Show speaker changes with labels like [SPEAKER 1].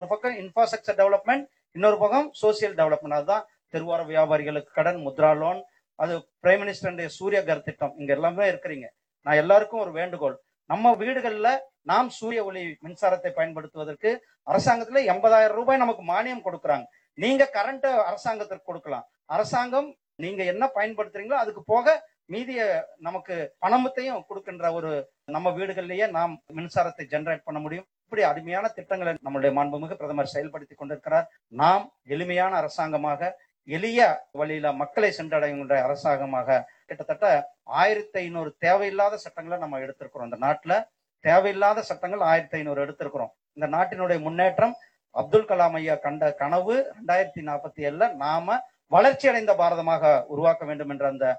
[SPEAKER 1] பக்கம் infrastructure development இன்னொரு பக்கம் சோசியல் டெவலப்மெண்ட் அதுதான் தெருவோர வியாபாரிகளுக்கு கடன் முத்ரா லோன் அது பிரைம் மினிஸ்டருடைய சூரிய கர் திட்டம் இங்க எல்லாமே இருக்கிறீங்க நான் எல்லாருக்கும் ஒரு வேண்டுகோள் நம்ம வீடுகள்ல நாம் சூரிய ஒளி மின்சாரத்தை பயன்படுத்துவதற்கு அரசாங்கத்துல எண்பதாயிரம் ரூபாய் நமக்கு மானியம் கொடுக்குறாங்க நீங்க கரண்ட் அரசாங்கத்திற்கு கொடுக்கலாம் அரசாங்கம் நீங்க என்ன பயன்படுத்துறீங்களோ அதுக்கு போக மீதிய நமக்கு பணமத்தையும் கொடுக்கின்ற ஒரு நம்ம வீடுகள்லயே நாம் மின்சாரத்தை ஜெனரேட் பண்ண முடியும் இப்படி அருமையான திட்டங்களை நம்மளுடைய மாண்புமிகு பிரதமர் செயல்படுத்தி கொண்டிருக்கிறார் நாம் எளிமையான அரசாங்கமாக எளிய வழியில மக்களை சென்றடைகின்ற அரசாங்கமாக கிட்டத்தட்ட ஆயிரத்தி ஐநூறு தேவையில்லாத சட்டங்களை நம்ம எடுத்திருக்கிறோம் இந்த நாட்டுல தேவையில்லாத சட்டங்கள் ஆயிரத்தி ஐநூறு எடுத்திருக்கிறோம் இந்த நாட்டினுடைய முன்னேற்றம் அப்துல் கலாம் ஐயா கண்ட கனவு ரெண்டாயிரத்தி நாற்பத்தி ஏழுல நாம வளர்ச்சி அடைந்த பாரதமாக உருவாக்க வேண்டும் என்ற அந்த